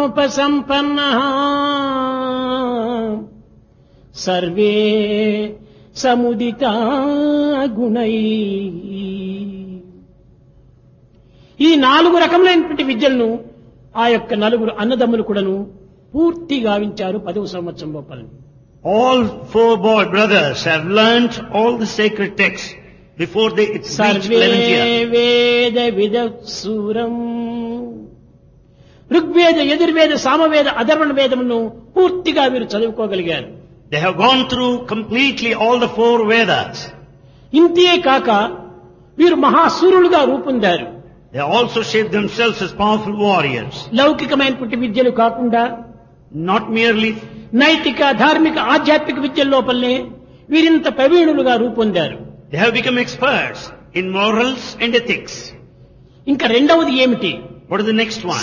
గుణోపసంపన్న survey సముదిత గుణై ఈ నాలుగు రకములైనటువంటి విద్యలను ఆ యొక్క నలుగురు అన్నదమ్ములు కూడాను పూర్తి గావించారు పదవ సంవత్సరం లోపల All four boy brothers have learnt all the sacred texts before they reach survey 11th year. వేద విద సూరం ఋగ్వేద యజుర్వేద సామవేద అధర్వణ వేదమును పూర్తిగా వీరు చదువుకోగలిగారు They have gone through completely all the four Vedas. ఇంతే కాక వీరు మహాసూరులుగా రూపొందారు They also shaped themselves as powerful warriors. లౌకికమైనటువంటి విద్యలు కాకుండా Not merely, నైతిక ధార్మిక ఆధ్యాత్మిక విద్యల లోపలనే వీరింత ప్రవీణులుగా రూపొందారు they have become experts in morals and ethics. ఇంకా రెండవది ఏమిటి What is the next one?